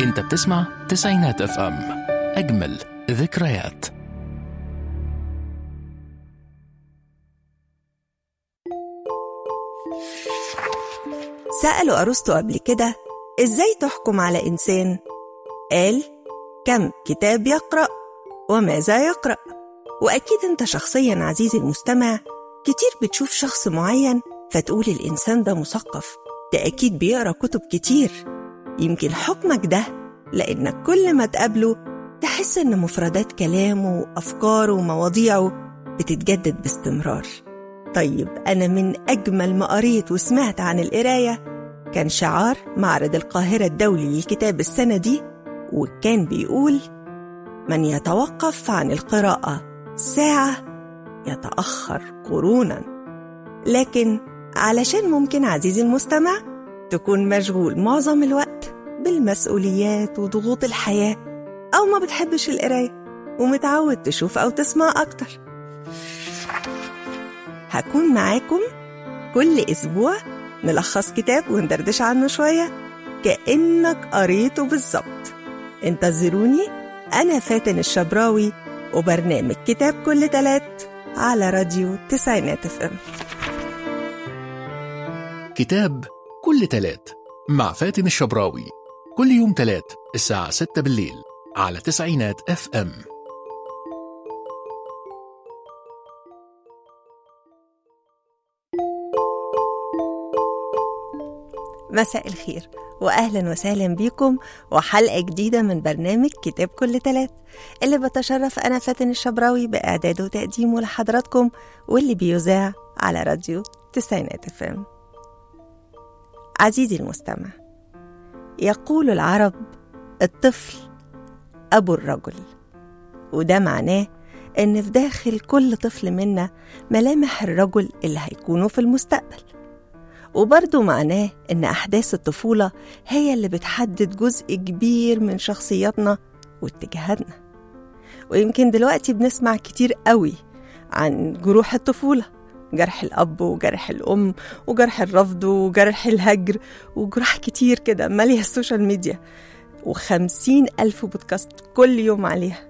انت بتسمع تسعينات اف ام اجمل ذكريات سألوا أرسطو قبل كده إزاي تحكم على إنسان؟ قال كم كتاب يقرأ وماذا يقرأ وأكيد أنت شخصيا عزيزي المستمع كتير بتشوف شخص معين فتقول الإنسان ده مثقف ده أكيد بيقرأ كتب كتير يمكن حكمك ده لأنك كل ما تقابله تحس إن مفردات كلامه وأفكاره ومواضيعه بتتجدد باستمرار طيب أنا من أجمل ما قريت وسمعت عن القراية كان شعار معرض القاهرة الدولي للكتاب السنة دي وكان بيقول من يتوقف عن القراءة ساعة يتأخر قرونا لكن علشان ممكن عزيزي المستمع تكون مشغول معظم الوقت بالمسؤوليات وضغوط الحياة أو ما بتحبش القراية ومتعود تشوف أو تسمع أكتر هكون معاكم كل أسبوع نلخص كتاب وندردش عنه شوية كأنك قريته بالظبط انتظروني أنا فاتن الشبراوي وبرنامج كتاب كل تلات على راديو تسعينات اف ام كتاب كل تلات مع فاتن الشبراوي كل يوم تلات الساعة 6 بالليل على تسعينات اف ام مساء الخير واهلا وسهلا بيكم وحلقه جديده من برنامج كتاب كل تلات اللي بتشرف انا فاتن الشبراوي باعداده وتقديمه لحضراتكم واللي بيذاع على راديو تسعينات فم عزيزي المستمع يقول العرب الطفل ابو الرجل وده معناه ان في داخل كل طفل منا ملامح الرجل اللي هيكونوا في المستقبل وبرضه معناه إن أحداث الطفولة هي اللي بتحدد جزء كبير من شخصياتنا واتجاهاتنا ويمكن دلوقتي بنسمع كتير قوي عن جروح الطفولة جرح الأب وجرح الأم وجرح الرفض وجرح الهجر وجروح كتير كده مالية السوشيال ميديا وخمسين ألف بودكاست كل يوم عليها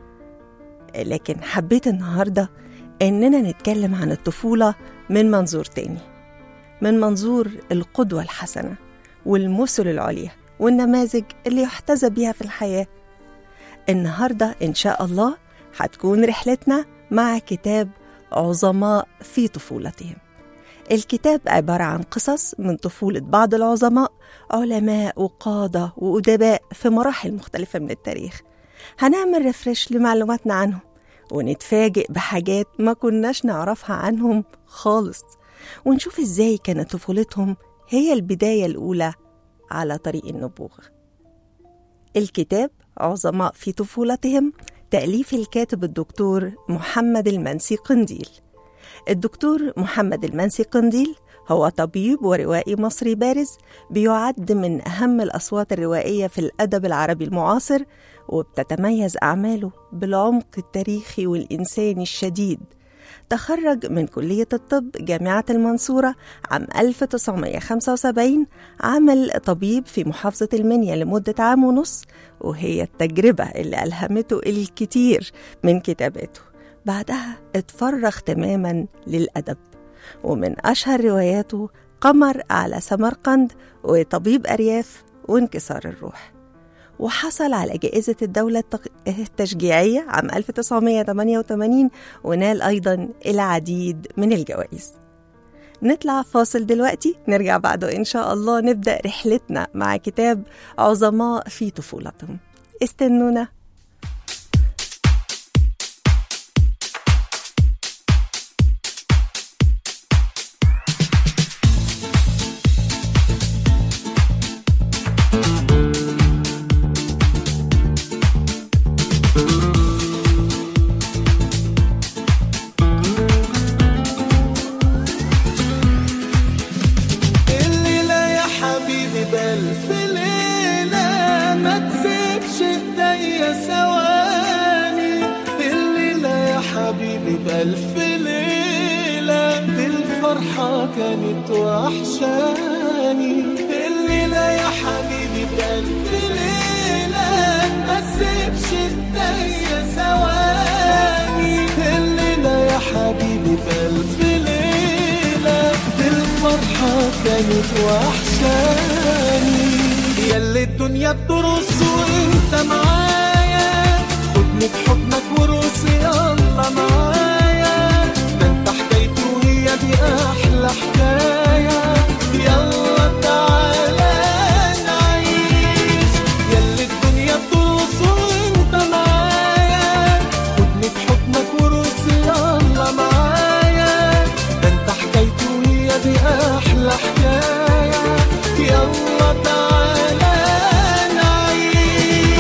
لكن حبيت النهاردة إننا نتكلم عن الطفولة من منظور تاني من منظور القدوة الحسنة والمثل العليا والنماذج اللي يحتذى بيها في الحياة النهاردة إن شاء الله هتكون رحلتنا مع كتاب عظماء في طفولتهم الكتاب عبارة عن قصص من طفولة بعض العظماء علماء وقادة وأدباء في مراحل مختلفة من التاريخ هنعمل ريفرش لمعلوماتنا عنهم ونتفاجئ بحاجات ما كناش نعرفها عنهم خالص ونشوف ازاي كانت طفولتهم هي البداية الأولى على طريق النبوغ الكتاب عظماء في طفولتهم تأليف الكاتب الدكتور محمد المنسي قنديل الدكتور محمد المنسي قنديل هو طبيب وروائي مصري بارز بيعد من أهم الأصوات الروائية في الأدب العربي المعاصر وبتتميز أعماله بالعمق التاريخي والإنساني الشديد تخرج من كلية الطب جامعة المنصورة عام 1975 عمل طبيب في محافظة المنيا لمدة عام ونص وهي التجربة اللي ألهمته الكثير من كتاباته بعدها اتفرغ تماما للأدب ومن أشهر رواياته قمر على سمرقند وطبيب أرياف وانكسار الروح وحصل على جائزة الدولة التشجيعية عام 1988 ونال أيضا العديد من الجوائز نطلع فاصل دلوقتي نرجع بعده إن شاء الله نبدأ رحلتنا مع كتاب عظماء في طفولتهم استنونا الليلة يا حبيبي بألف ليلة ما تسيبش ايديا ثواني الليلة يا حبيبي بألف ليلة دي الفرحة كانت وحشاني الليلة يا حبيبي بألف ليلة ايديا ثواني الليلة يا حبيبي بألف ليلة دي الفرحة كانت وحشاني ياللي الدنيا بترص وانت معايا خدني بحضنك ورقص يلا معايا ده انت حكايتي وهي دي احلى حكايه يلا تعالى نعيش ياللي الدنيا بترقص وانت معايا خدني بحضنك ورقص يلا معايا ده انت حكايتي وهي دي احلى حكايه يلا تعالى نعيش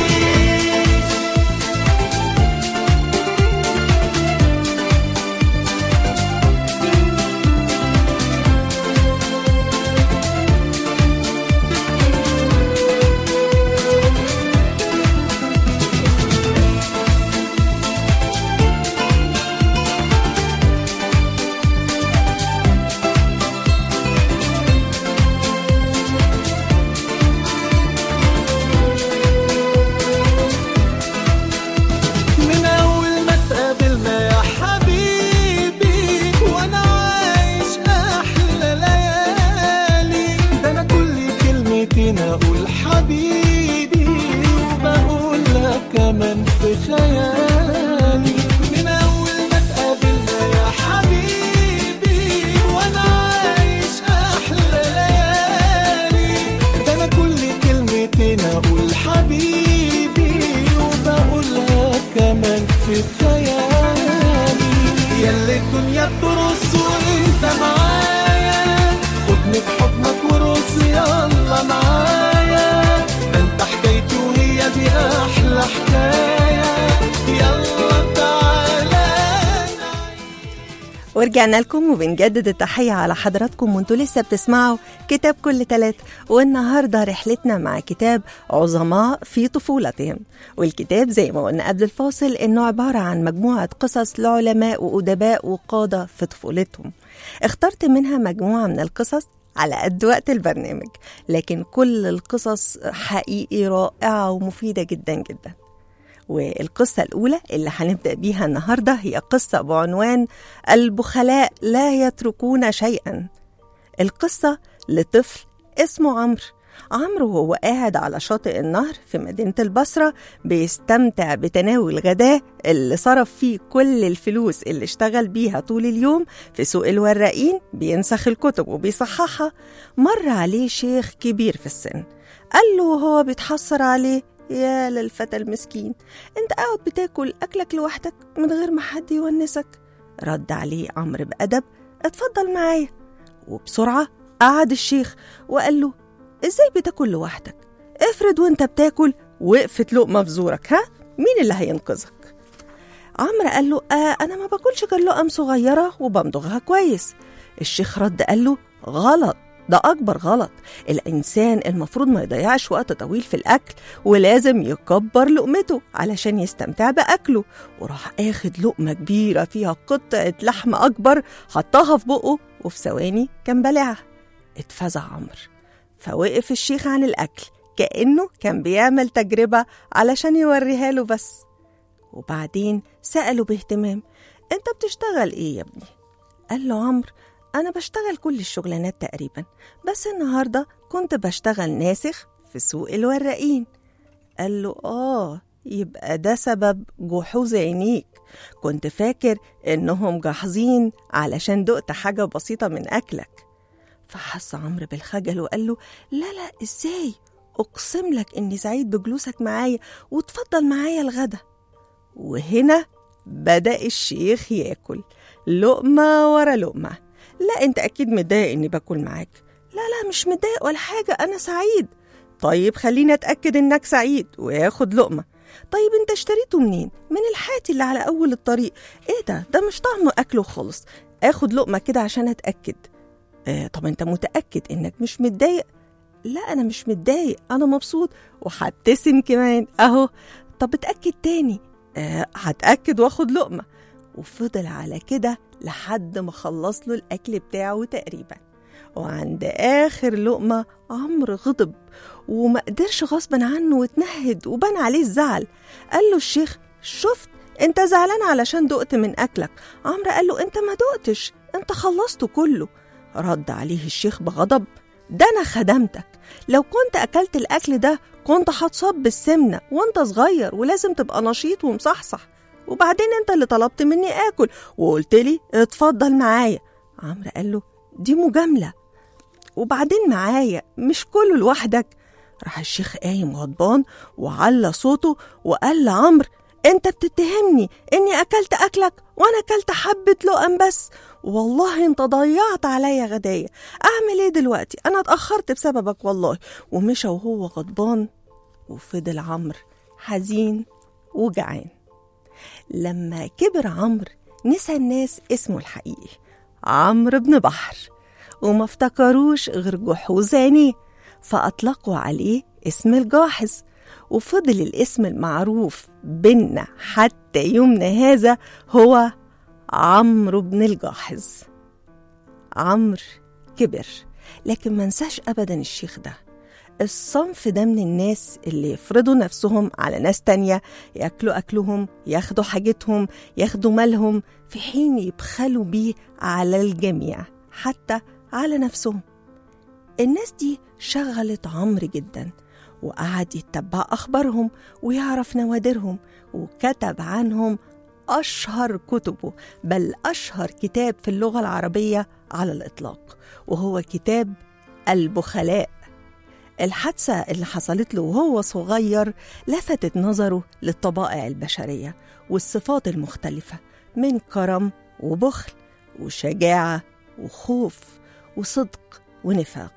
من أول ما اتقابلنا يا حبيبي وأنا عايش أحلى ليالي ده أنا كل كلمتين أقول حبيبي وبقول لك كمان في خيالي من أول ما اتقابلنا يا حبيبي وأنا عايش أحلى ليالي ده أنا كل كلمتين أقول حبيبي وبقولها كمان في خيالي ياللي الدنيا بترص وانت معايا خدني بحضنك ورقص يلا معايا ده انت حكايتي وهي دي احلى حكايه يلا تعالى ورجعنا لكم وبنجدد التحية على حضراتكم وانتوا لسه بتسمعوا كتاب كل تلات والنهاردة رحلتنا مع كتاب عظماء في طفولتهم والكتاب زي ما قلنا قبل الفاصل انه عبارة عن مجموعة قصص لعلماء وأدباء وقادة في طفولتهم اخترت منها مجموعة من القصص على قد وقت البرنامج لكن كل القصص حقيقي رائعة ومفيدة جدا جدا والقصة الأولى اللي هنبدأ بيها النهاردة هي قصة بعنوان البخلاء لا يتركون شيئا القصة لطفل اسمه عمرو عمرو وهو قاعد على شاطئ النهر في مدينة البصرة بيستمتع بتناول غداه اللي صرف فيه كل الفلوس اللي اشتغل بيها طول اليوم في سوق الوراقين بينسخ الكتب وبيصححها مر عليه شيخ كبير في السن قال له وهو بيتحسر عليه يا للفتى المسكين انت قاعد بتاكل اكلك لوحدك من غير ما حد يونسك رد عليه عمرو بأدب اتفضل معايا وبسرعة قعد الشيخ وقال له ازاي بتاكل لوحدك افرض وانت بتاكل وقفت لقمة في زورك ها مين اللي هينقذك عمرو قال له آه انا ما باكلش غير لقم صغيرة وبمضغها كويس الشيخ رد قال له غلط ده أكبر غلط الإنسان المفروض ما يضيعش وقت طويل في الأكل ولازم يكبر لقمته علشان يستمتع بأكله وراح آخد لقمة كبيرة فيها قطعة لحم أكبر حطها في بقه وفي ثواني كان بلعها اتفزع عمرو فوقف الشيخ عن الأكل كأنه كان بيعمل تجربة علشان يوريها له بس وبعدين سأله باهتمام أنت بتشتغل إيه يا ابني؟ قال له عمرو أنا بشتغل كل الشغلانات تقريبا بس النهاردة كنت بشتغل ناسخ في سوق الوراقين قال له آه يبقى ده سبب جحوظ عينيك كنت فاكر إنهم جاحظين علشان دقت حاجة بسيطة من أكلك فحس عمرو بالخجل وقال له لا لا إزاي أقسم لك إني سعيد بجلوسك معايا وتفضل معايا الغدا وهنا بدأ الشيخ ياكل لقمة ورا لقمة لا انت اكيد متضايق اني باكل معاك لا لا مش متضايق ولا حاجه انا سعيد طيب خليني اتاكد انك سعيد وياخد لقمه طيب انت اشتريته منين من الحاتي اللي على اول الطريق ايه ده ده مش طعم اكله خالص اخد لقمه كده عشان اتاكد آه طب انت متاكد انك مش متضايق لا انا مش متضايق انا مبسوط وهبتسم كمان اهو طب اتاكد تاني آه هتاكد واخد لقمه وفضل على كده لحد ما خلص له الأكل بتاعه تقريبا وعند آخر لقمة عمرو غضب وما قدرش غصبا عنه واتنهد وبان عليه الزعل قال له الشيخ شفت انت زعلان علشان دقت من اكلك عمرو قال له انت ما دقتش انت خلصته كله رد عليه الشيخ بغضب ده انا خدمتك لو كنت اكلت الاكل ده كنت هتصاب بالسمنه وانت صغير ولازم تبقى نشيط ومصحصح وبعدين انت اللي طلبت مني اكل وقلت لي اتفضل معايا عمرو قال له دي مجامله وبعدين معايا مش كله لوحدك راح الشيخ قايم غضبان وعلى صوته وقال لعمرو انت بتتهمني اني اكلت اكلك وانا اكلت حبه لقم بس والله انت ضيعت عليا غدايا اعمل ايه دلوقتي انا اتاخرت بسببك والله ومشى وهو غضبان وفضل عمرو حزين وجعان لما كبر عمرو نسى الناس اسمه الحقيقي عمرو بن بحر وما افتكروش غير جحوظ عينيه فأطلقوا عليه اسم الجاحظ وفضل الاسم المعروف بينا حتى يومنا هذا هو عمرو بن الجاحظ عمرو كبر لكن ما نساش أبدا الشيخ ده الصنف ده من الناس اللي يفرضوا نفسهم على ناس تانية ياكلوا أكلهم ياخدوا حاجتهم ياخدوا مالهم في حين يبخلوا بيه على الجميع حتى على نفسهم الناس دي شغلت عمرو جدا وقعد يتبع أخبارهم ويعرف نوادرهم وكتب عنهم أشهر كتبه بل أشهر كتاب في اللغة العربية على الإطلاق وهو كتاب البخلاء الحادثة اللي حصلت له وهو صغير لفتت نظره للطبائع البشرية والصفات المختلفة من كرم وبخل وشجاعة وخوف وصدق ونفاق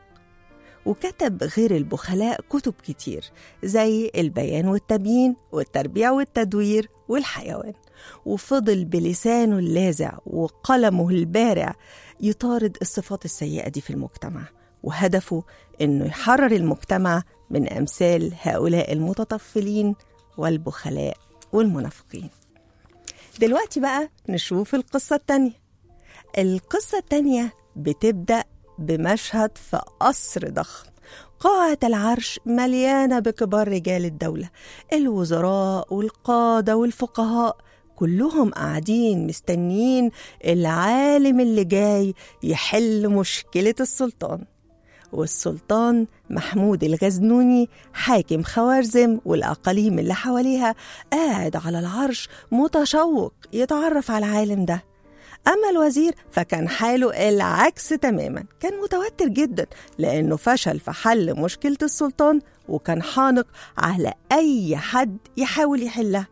وكتب غير البخلاء كتب كتير زي البيان والتبيين والتربيع والتدوير والحيوان وفضل بلسانه اللاذع وقلمه البارع يطارد الصفات السيئة دي في المجتمع وهدفه إنه يحرر المجتمع من أمثال هؤلاء المتطفلين والبخلاء والمنافقين دلوقتي بقى نشوف القصة التانية القصة التانية بتبدأ بمشهد في قصر ضخم قاعة العرش مليانة بكبار رجال الدولة الوزراء والقادة والفقهاء كلهم قاعدين مستنيين العالم اللي جاي يحل مشكلة السلطان والسلطان محمود الغزنوني حاكم خوارزم والأقاليم اللي حواليها قاعد على العرش متشوق يتعرف على العالم ده أما الوزير فكان حاله العكس تماما كان متوتر جدا لأنه فشل في حل مشكلة السلطان وكان حانق على أي حد يحاول يحلها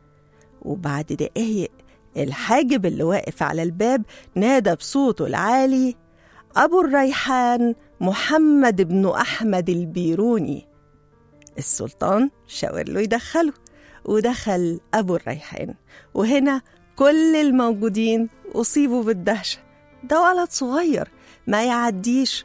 وبعد دقايق الحاجب اللي واقف على الباب نادى بصوته العالي أبو الريحان محمد بن أحمد البيروني السلطان شاور له يدخله ودخل أبو الريحان وهنا كل الموجودين أصيبوا بالدهشة ده ولد صغير ما يعديش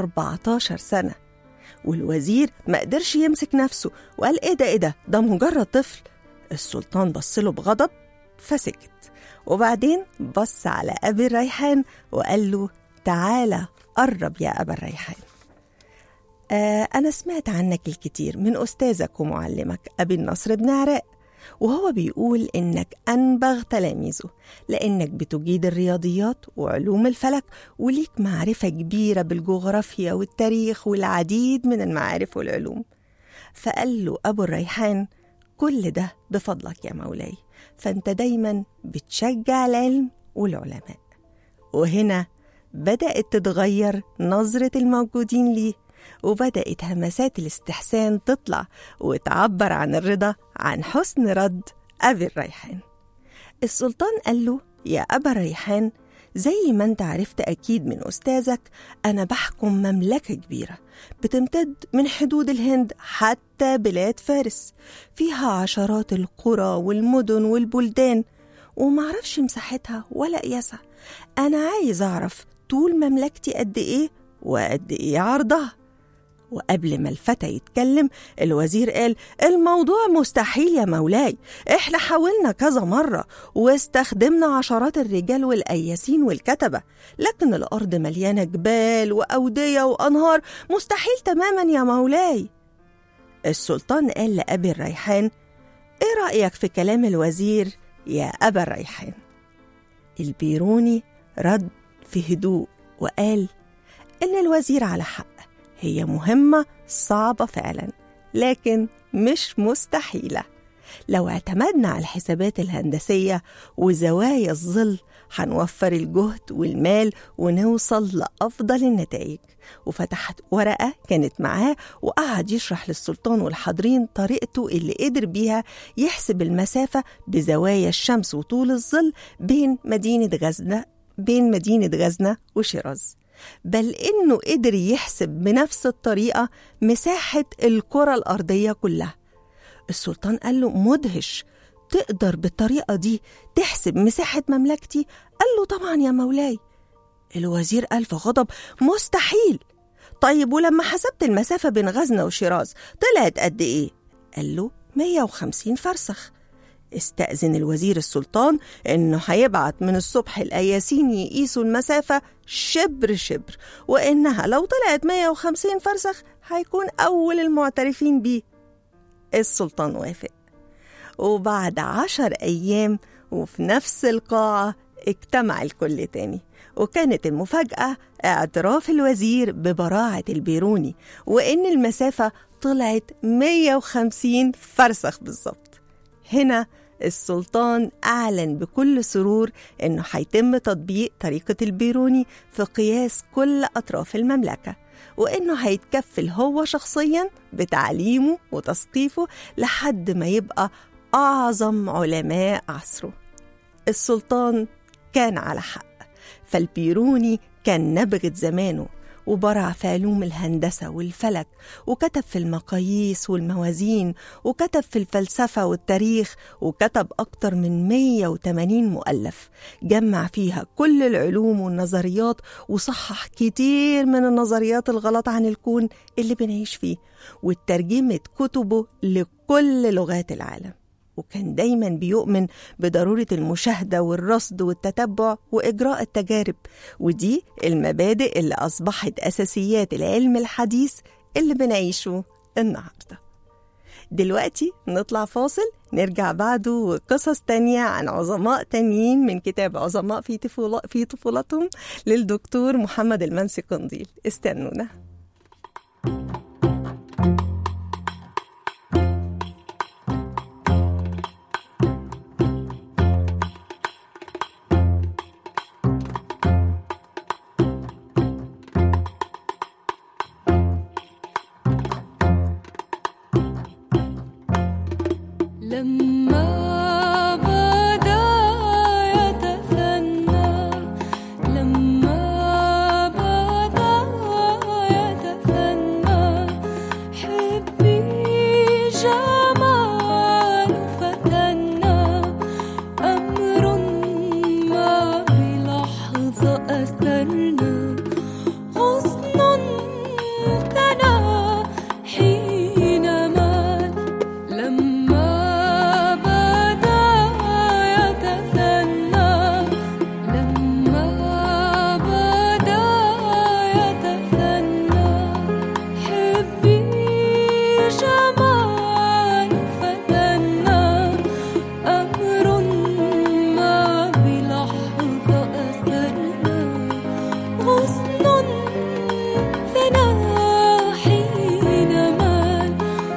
14 سنة والوزير ما قدرش يمسك نفسه وقال ايه ده ايه ده ده مجرد طفل السلطان بص له بغضب فسكت وبعدين بص على أبي الريحان وقال له تعالى قرب يا أبا الريحان آه أنا سمعت عنك الكتير من أستاذك ومعلمك أبي النصر بن عراق وهو بيقول إنك أنبغ تلاميذه لأنك بتجيد الرياضيات وعلوم الفلك وليك معرفة كبيرة بالجغرافيا والتاريخ والعديد من المعارف والعلوم فقال له أبو الريحان كل ده بفضلك يا مولاي فأنت دايما بتشجع العلم والعلماء وهنا بدأت تتغير نظرة الموجودين ليه وبدأت همسات الاستحسان تطلع وتعبر عن الرضا عن حسن رد أبي الريحان السلطان قال له يا أبا الريحان زي ما انت عرفت أكيد من أستاذك أنا بحكم مملكة كبيرة بتمتد من حدود الهند حتى بلاد فارس فيها عشرات القرى والمدن والبلدان ومعرفش مساحتها ولا قياسها أنا عايز أعرف طول مملكتي قد إيه وقد إيه عرضها وقبل ما الفتى يتكلم الوزير قال الموضوع مستحيل يا مولاي احنا حاولنا كذا مرة واستخدمنا عشرات الرجال والأياسين والكتبة لكن الأرض مليانة جبال وأودية وأنهار مستحيل تماما يا مولاي السلطان قال لأبي الريحان إيه رأيك في كلام الوزير يا أبا الريحان؟ البيروني رد في هدوء وقال إن الوزير على حق هي مهمة صعبة فعلا لكن مش مستحيلة لو اعتمدنا على الحسابات الهندسية وزوايا الظل هنوفر الجهد والمال ونوصل لأفضل النتائج وفتحت ورقة كانت معاه وقعد يشرح للسلطان والحاضرين طريقته اللي قدر بيها يحسب المسافة بزوايا الشمس وطول الظل بين مدينة غزنة بين مدينة غزنة وشيراز بل إنه قدر يحسب بنفس الطريقة مساحة الكرة الأرضية كلها السلطان قال له مدهش تقدر بالطريقة دي تحسب مساحة مملكتي؟ قال له طبعا يا مولاي الوزير قال في غضب مستحيل طيب ولما حسبت المسافة بين غزنة وشيراز طلعت قد إيه؟ قال له 150 فرسخ استأذن الوزير السلطان إنه هيبعت من الصبح الأياسين يقيسوا المسافة شبر شبر وإنها لو طلعت 150 فرسخ هيكون أول المعترفين بيه السلطان وافق وبعد عشر أيام وفي نفس القاعة اجتمع الكل تاني وكانت المفاجأة اعتراف الوزير ببراعة البيروني وإن المسافة طلعت 150 فرسخ بالظبط هنا السلطان أعلن بكل سرور إنه هيتم تطبيق طريقة البيروني في قياس كل أطراف المملكة وإنه هيتكفل هو شخصيا بتعليمه وتثقيفه لحد ما يبقى أعظم علماء عصره السلطان كان على حق فالبيروني كان نبغة زمانه وبرع في علوم الهندسة والفلك وكتب في المقاييس والموازين وكتب في الفلسفة والتاريخ وكتب أكتر من 180 مؤلف جمع فيها كل العلوم والنظريات وصحح كتير من النظريات الغلط عن الكون اللي بنعيش فيه وترجمت كتبه لكل لغات العالم وكان دايما بيؤمن بضرورة المشاهدة والرصد والتتبع وإجراء التجارب ودي المبادئ اللي أصبحت أساسيات العلم الحديث اللي بنعيشه النهاردة دلوقتي نطلع فاصل نرجع بعده وقصص تانية عن عظماء تانيين من كتاب عظماء في, طفولة في طفولتهم للدكتور محمد المنسي قنديل استنونا لما بدا يتثنى لما بدا يتثنى حبي جمال فتنا أمر ما بلحظة أثرنا غصن تنا حينما لما بدا يتثنى لما بدا يتثنى حبي جمال فتنا أمر ما بلحظة أثرنا غصن ثنا حينما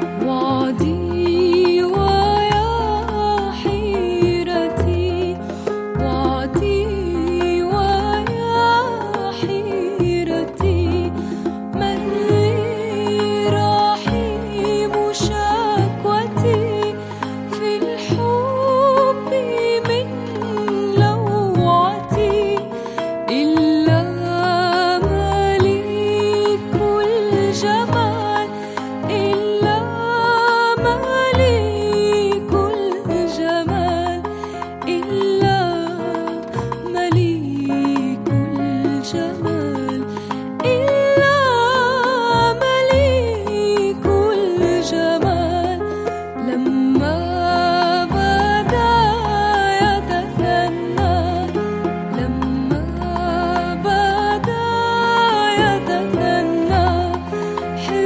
وعدي ويا حيرتي وعدي ويا حيرتي من لي رحيم شكوتي في الحب من لوعتي إلا مليك الجمال إلا مليك الجمال إلا مليك الجمال إلا مليك الجمال لما بدا يتثنى لما بدا يتثنى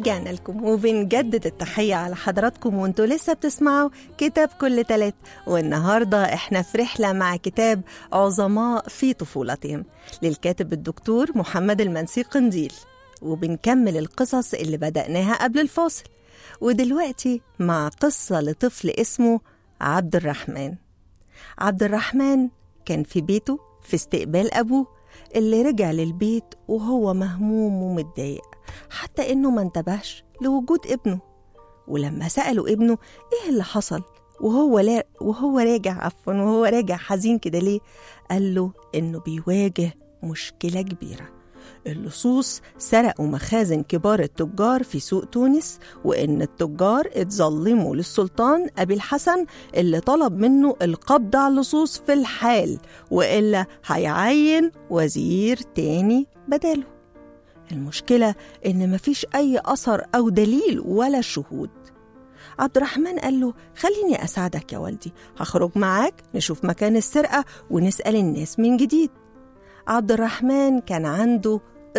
ورجعنا لكم وبنجدد التحية على حضراتكم وانتوا لسه بتسمعوا كتاب كل تلات والنهاردة احنا في رحلة مع كتاب عظماء في طفولتهم للكاتب الدكتور محمد المنسي قنديل وبنكمل القصص اللي بدأناها قبل الفاصل ودلوقتي مع قصة لطفل اسمه عبد الرحمن عبد الرحمن كان في بيته في استقبال أبوه اللي رجع للبيت وهو مهموم ومتضايق حتى إنه ما انتبهش لوجود ابنه ولما سألوا ابنه إيه اللي حصل وهو لا وهو راجع عفوا وهو راجع حزين كده ليه قال له إنه بيواجه مشكلة كبيرة اللصوص سرقوا مخازن كبار التجار في سوق تونس وإن التجار اتظلموا للسلطان أبي الحسن اللي طلب منه القبض على اللصوص في الحال وإلا هيعين وزير تاني بداله المشكلة إن مفيش أي أثر أو دليل ولا شهود عبد الرحمن قال له خليني أساعدك يا والدي هخرج معاك نشوف مكان السرقة ونسأل الناس من جديد عبد الرحمن كان عنده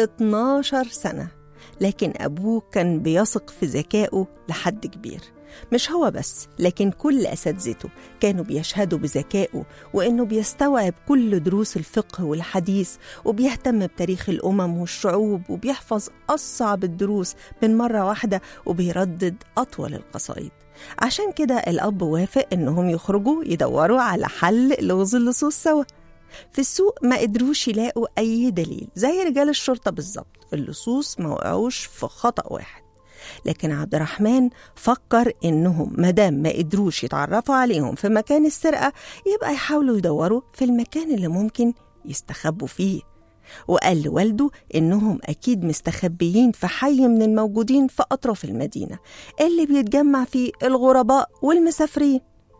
12 سنة لكن أبوه كان بيثق في ذكائه لحد كبير مش هو بس لكن كل أساتذته كانوا بيشهدوا بذكائه وإنه بيستوعب كل دروس الفقه والحديث وبيهتم بتاريخ الأمم والشعوب وبيحفظ أصعب الدروس من مرة واحدة وبيردد أطول القصائد عشان كده الأب وافق إنهم يخرجوا يدوروا على حل لغز اللصوص سوا في السوق ما قدروش يلاقوا أي دليل زي رجال الشرطة بالظبط اللصوص ما وقعوش في خطأ واحد لكن عبد الرحمن فكر إنهم مادام ما قدروش يتعرفوا عليهم في مكان السرقة يبقى يحاولوا يدوروا في المكان اللي ممكن يستخبوا فيه وقال لوالده إنهم أكيد مستخبيين في حي من الموجودين في أطراف المدينة اللي بيتجمع فيه الغرباء والمسافرين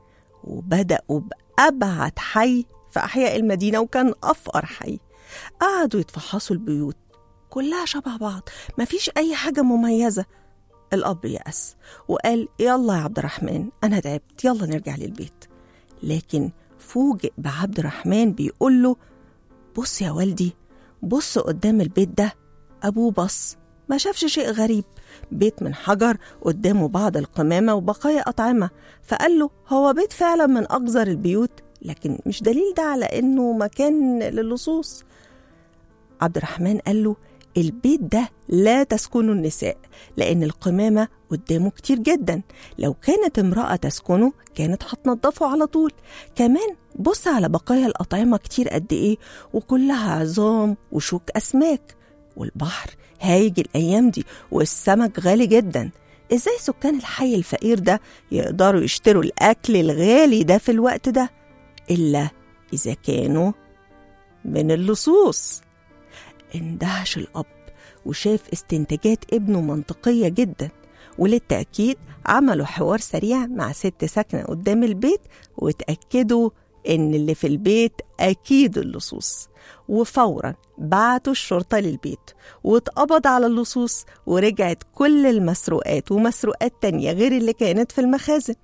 وبدأوا بأبعد حي في أحياء المدينة وكان أفقر حي قعدوا يتفحصوا البيوت كلها شبه بعض مفيش أي حاجة مميزة الأب يأس وقال يلا يا عبد الرحمن أنا تعبت يلا نرجع للبيت لكن فوجئ بعبد الرحمن بيقول له بص يا والدي بص قدام البيت ده أبوه بص ما شافش شيء غريب بيت من حجر قدامه بعض القمامة وبقايا أطعمة فقال له هو بيت فعلا من أقذر البيوت لكن مش دليل ده على إنه مكان للصوص عبد الرحمن قال له البيت ده لا تسكنه النساء لأن القمامة قدامه كتير جدا لو كانت امرأة تسكنه كانت هتنضفه على طول كمان بص على بقايا الأطعمة كتير قد إيه وكلها عظام وشوك أسماك والبحر هايج الأيام دي والسمك غالي جدا إزاي سكان الحي الفقير ده يقدروا يشتروا الأكل الغالي ده في الوقت ده إلا إذا كانوا من اللصوص اندهش الأب وشاف استنتاجات ابنه منطقية جدا وللتأكيد عملوا حوار سريع مع ست ساكنة قدام البيت وتأكدوا إن اللي في البيت أكيد اللصوص وفورا بعتوا الشرطة للبيت واتقبض على اللصوص ورجعت كل المسروقات ومسروقات تانية غير اللي كانت في المخازن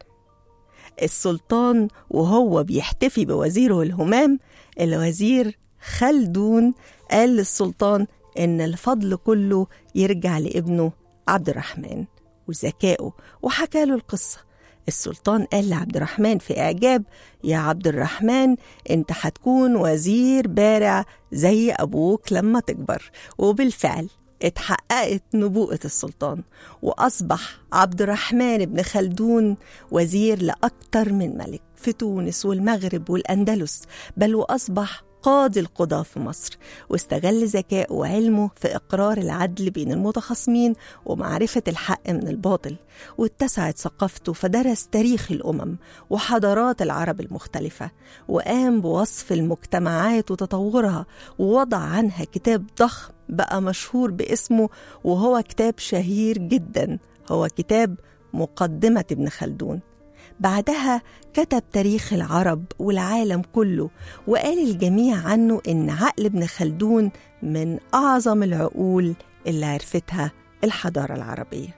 السلطان وهو بيحتفي بوزيره الهمام الوزير خلدون قال للسلطان إن الفضل كله يرجع لابنه عبد الرحمن وذكائه وحكى له القصة السلطان قال لعبد الرحمن في إعجاب يا عبد الرحمن أنت هتكون وزير بارع زي أبوك لما تكبر وبالفعل اتحققت نبوءة السلطان وأصبح عبد الرحمن بن خلدون وزير لأكثر من ملك في تونس والمغرب والأندلس بل وأصبح قاضي القضاة في مصر واستغل ذكائه وعلمه في إقرار العدل بين المتخاصمين ومعرفة الحق من الباطل واتسعت ثقافته فدرس تاريخ الأمم وحضارات العرب المختلفة وقام بوصف المجتمعات وتطورها ووضع عنها كتاب ضخم بقى مشهور باسمه وهو كتاب شهير جدا هو كتاب مقدمة ابن خلدون بعدها كتب تاريخ العرب والعالم كله وقال الجميع عنه إن عقل ابن خلدون من أعظم العقول اللي عرفتها الحضارة العربية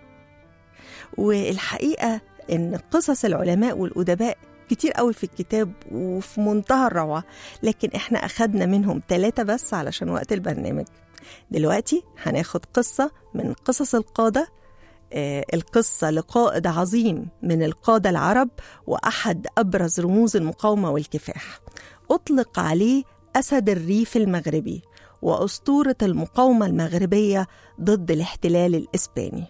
والحقيقة إن قصص العلماء والأدباء كتير قوي في الكتاب وفي منتهى الروعة لكن احنا أخدنا منهم ثلاثة بس علشان وقت البرنامج دلوقتي هناخد قصة من قصص القادة آه، القصة لقائد عظيم من القادة العرب وأحد أبرز رموز المقاومة والكفاح أطلق عليه أسد الريف المغربي وأسطورة المقاومة المغربية ضد الاحتلال الإسباني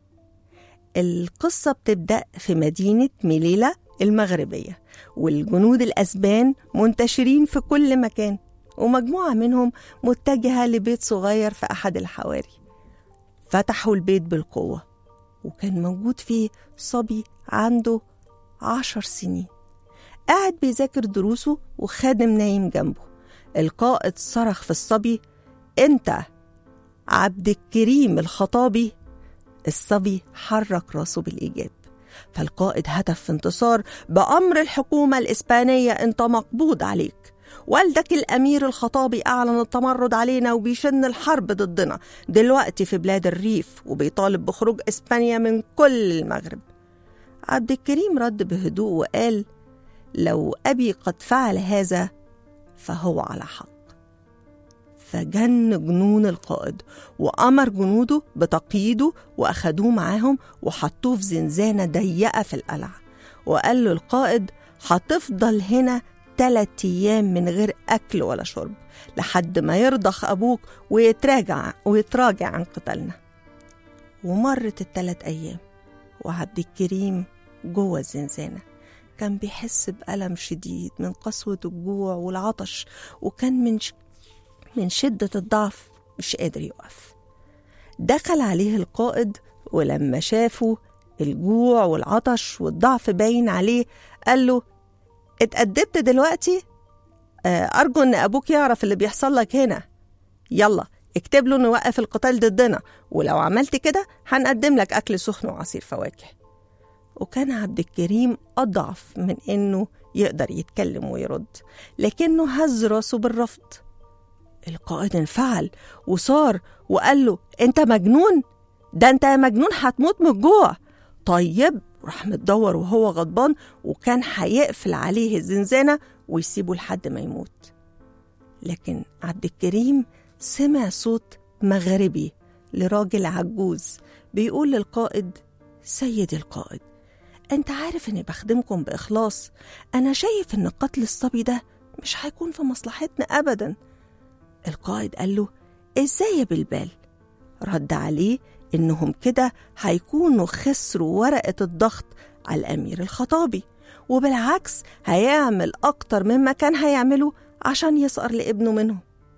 القصة بتبدأ في مدينة ميليلا المغربية والجنود الأسبان منتشرين في كل مكان ومجموعة منهم متجهة لبيت صغير في أحد الحواري فتحوا البيت بالقوة وكان موجود فيه صبي عنده عشر سنين قاعد بيذاكر دروسه وخادم نايم جنبه القائد صرخ في الصبي انت عبد الكريم الخطابي الصبي حرك راسه بالإيجاب فالقائد هتف في انتصار بأمر الحكومة الإسبانية أنت مقبوض عليك والدك الأمير الخطابي أعلن التمرد علينا وبيشن الحرب ضدنا دلوقتي في بلاد الريف وبيطالب بخروج إسبانيا من كل المغرب عبد الكريم رد بهدوء وقال لو أبي قد فعل هذا فهو على حق فجن جنون القائد وأمر جنوده بتقييده وأخدوه معاهم وحطوه في زنزانة ضيقة في القلعة وقال له القائد هتفضل هنا تلات أيام من غير أكل ولا شرب لحد ما يرضخ أبوك ويتراجع ويتراجع عن قتالنا ومرت التلات أيام وعبد الكريم جوه الزنزانة كان بيحس بألم شديد من قسوة الجوع والعطش وكان من ش... من شدة الضعف مش قادر يقف دخل عليه القائد ولما شافه الجوع والعطش والضعف باين عليه قال له اتأدبت دلوقتي آه، أرجو إن أبوك يعرف اللي بيحصل لك هنا يلا اكتب له نوقف القتال ضدنا ولو عملت كده هنقدم لك أكل سخن وعصير فواكه وكان عبد الكريم أضعف من إنه يقدر يتكلم ويرد لكنه هز راسه بالرفض القائد انفعل وصار وقال له انت مجنون ده انت يا مجنون هتموت من الجوع طيب راح متدور وهو غضبان وكان هيقفل عليه الزنزانة ويسيبه لحد ما يموت لكن عبد الكريم سمع صوت مغربي لراجل عجوز بيقول للقائد سيدي القائد انت عارف اني بخدمكم باخلاص انا شايف ان قتل الصبي ده مش هيكون في مصلحتنا ابدا القائد قال له ازاي يا بلبال رد عليه انهم كده هيكونوا خسروا ورقه الضغط على الامير الخطابي وبالعكس هيعمل اكتر مما كان هيعمله عشان يسقر لابنه منهم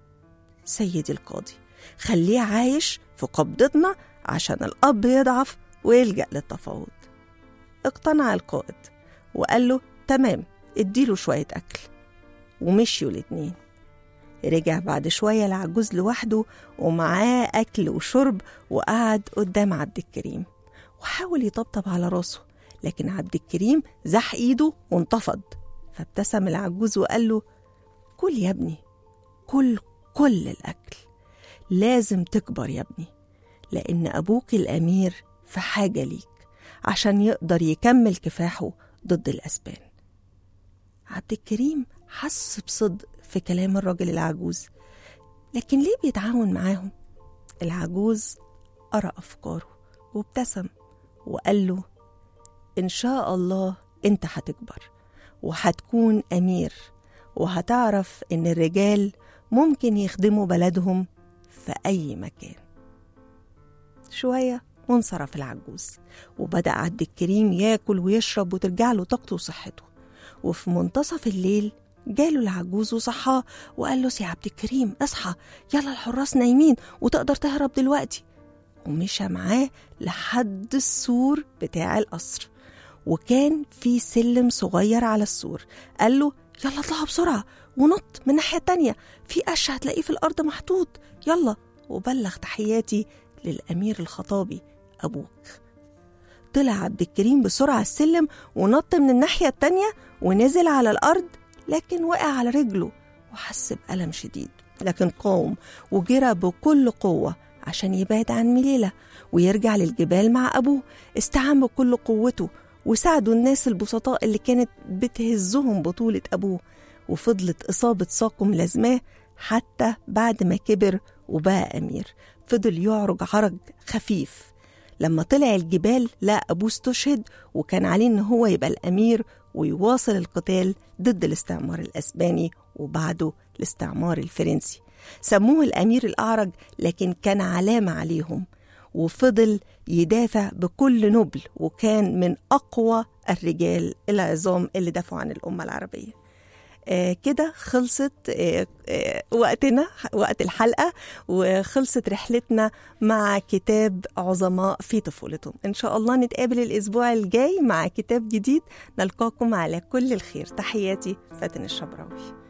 سيدي القاضي خليه عايش في قبضتنا عشان الاب يضعف ويلجا للتفاوض اقتنع القائد وقال له تمام اديله شويه اكل ومشيوا الاتنين رجع بعد شوية العجوز لوحده ومعاه أكل وشرب وقعد قدام عبد الكريم وحاول يطبطب على راسه لكن عبد الكريم زح إيده وانتفض فابتسم العجوز وقال له كل يا ابني كل كل الأكل لازم تكبر يا ابني لأن أبوك الأمير في حاجة ليك عشان يقدر يكمل كفاحه ضد الأسبان عبد الكريم حس بصدق في كلام الراجل العجوز لكن ليه بيتعاون معاهم العجوز قرأ أفكاره وابتسم وقال له إن شاء الله أنت هتكبر وهتكون أمير وهتعرف إن الرجال ممكن يخدموا بلدهم في أي مكان شوية وانصرف العجوز وبدأ عبد الكريم ياكل ويشرب وترجع له طاقته وصحته وفي منتصف الليل جاله العجوز وصحاه وقال له يا عبد الكريم اصحى يلا الحراس نايمين وتقدر تهرب دلوقتي ومشى معاه لحد السور بتاع القصر وكان في سلم صغير على السور قال له يلا اطلعوا بسرعة ونط من الناحية التانية في قش هتلاقيه في الأرض محطوط يلا وبلغ تحياتي للأمير الخطابي أبوك طلع عبد الكريم بسرعة السلم ونط من الناحية التانية ونزل على الأرض لكن وقع على رجله وحس بألم شديد لكن قاوم وجرى بكل قوة عشان يبعد عن مليلة ويرجع للجبال مع أبوه استعان بكل قوته وساعدوا الناس البسطاء اللي كانت بتهزهم بطولة أبوه وفضلت إصابة ساقه ملازماه حتى بعد ما كبر وبقى أمير فضل يعرج عرج خفيف لما طلع الجبال لقى أبوه استشهد وكان عليه إن هو يبقى الأمير ويواصل القتال ضد الاستعمار الأسباني وبعده الاستعمار الفرنسي سموه الأمير الأعرج لكن كان علامة عليهم وفضل يدافع بكل نبل وكان من أقوى الرجال العظام اللي دافعوا عن الأمة العربية آه كده خلصت آه آه وقتنا وقت الحلقة وخلصت رحلتنا مع كتاب عظماء في طفولتهم إن شاء الله نتقابل الأسبوع الجاي مع كتاب جديد نلقاكم على كل الخير تحياتي فاتن الشبراوي